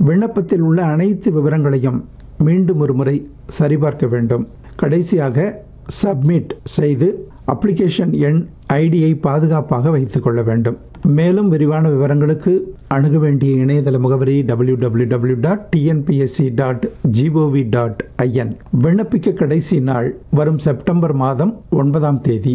விண்ணப்பத்தில் உள்ள அனைத்து விவரங்களையும் மீண்டும் ஒரு முறை சரிபார்க்க வேண்டும் கடைசியாக சப்மிட் செய்து அப்ளிகேஷன் எண் ஐடியை பாதுகாப்பாக வைத்துக்கொள்ள வேண்டும் மேலும் விரிவான விவரங்களுக்கு அணுக வேண்டிய இணையதள முகவரி W W W dot TNPSC dot GOV dot IN விண்ணப்பிக்க கடைசி நாள் வரும் செப்டம்பர் மாதம் ஒன்பதாம் தேதி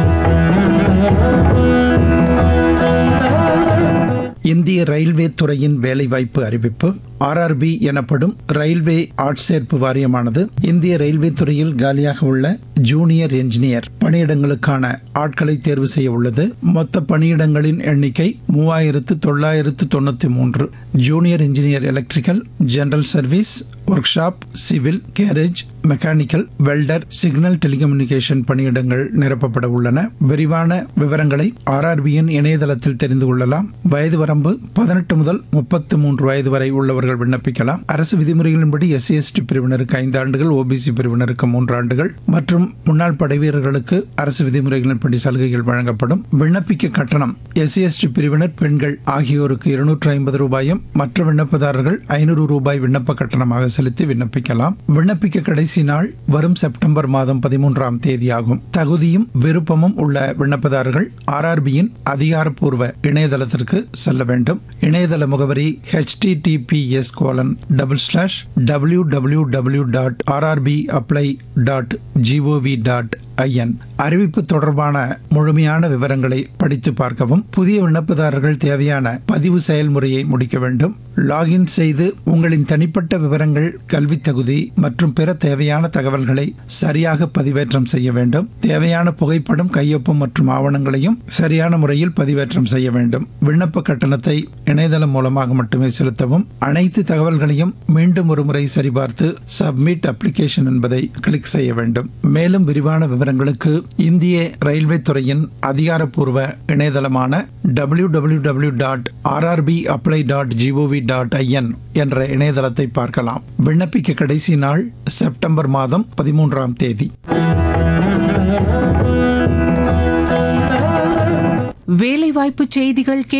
இந்திய ரயில்வே துறையின் வேலைவாய்ப்பு அறிவிப்பு ஆர்ஆர்பி எனப்படும் ரயில்வே ஆட்சேர்ப்பு வாரியமானது இந்திய ரயில்வே துறையில் காலியாக உள்ள ஜூனியர் என்ஜினியர் பணியிடங்களுக்கான ஆட்களை தேர்வு செய்ய உள்ளது மொத்த பணியிடங்களின் எண்ணிக்கை மூவாயிரத்து தொள்ளாயிரத்து தொண்ணூற்றி மூன்று junior engineer electrical general service workshop civil carriage mechanical welder signal telecommunication பணியிடங்கள் நிரப்பப்பட உள்ளன விரிவான விவரங்களை ஆர்ஆர்பியின் இணையதளத்தில் தெரிந்து கொள்ளலாம் வயது வரம்பு பதினெட்டு முதல் முப்பத்து மூன்று வயது வரை உள்ளவர்கள் விண்ணப்பிக்கலாம் அரசு விதிமுறைகளின்படி எஸ்சி எஸ்டி பிரிவினருக்கு ஐந்து ஆண்டுகள் ஓபிசி பிரிவினருக்கு மூன்று ஆண்டுகள் மற்றும் முன்னாள் படை வீரர்களுக்கு அரசு விதிமுறைகளின்படி சலுகைகள் வழங்கப்படும் விண்ணப்பிக்க கட்டணம் எஸ்சி எஸ்டி பிரிவினர் பெண்கள் ஆகியோருக்கு இருநூற்று ஐம்பது ரூபாயும் மற்ற விண்ணப்பதாரர்கள் ஐநூறு ரூபாய் விண்ணப்ப கட்டணமாக செலுத்தி விண்ணப்பிக்கலாம் விண்ணப்பிக்க கடைசி நாள் வரும் செப்டம்பர் மாதம் பதிமூன்றாம் தேதியாகும் தகுதியும் விருப்பமும் உள்ள விண்ணப்பதாரர்கள் ஆர்ஆர்பியின் அதிகாரப்பூர்வ இணையதளத்திற்கு செல்ல வேண்டும் இணையதள முகவரி https colon double slash W W W dot RRB apply dot GOV dot IN அறிவிப்பு தொடர்பான முழுமையான விவரங்களை படித்து பார்க்கவும் புதிய விண்ணப்பதாரர்கள் தேவையான பதிவு செயல்முறையை முடிக்க வேண்டும் லாகின் செய்து உங்களின் தனிப்பட்ட விவரங்கள் கல்வி தகுதி மற்றும் பிற தேவையான தகவல்களை சரியாக பதிவேற்றம் செய்ய வேண்டும் தேவையான புகைப்படம் கையொப்பம் மற்றும் ஆவணங்களையும் சரியான முறையில் பதிவேற்றம் செய்ய வேண்டும் விண்ணப்ப கட்டணத்தை இணையதளம் மூலமாக மட்டுமே செலுத்தவும் அனைத்து தகவல்களையும் மீண்டும் ஒரு முறை சரிபார்த்து சப்மிட் அப்ளிகேஷன் என்பதை கிளிக் செய்ய வேண்டும் மேலும் விரிவான விவரங்களுக்கு இந்திய ரயில்வே துறையின் அதிகாரப்பூர்வ இணையதளமான W W W dot RRB apply dot GOV dot IN என்ற இணையதளத்தை பார்க்கலாம் விண்ணப்பிக்க கடைசி நாள் செப்டம்பர் மாதம் பதிமூன்றாம் தேதி வேலைவாய்ப்பு செய்திகள்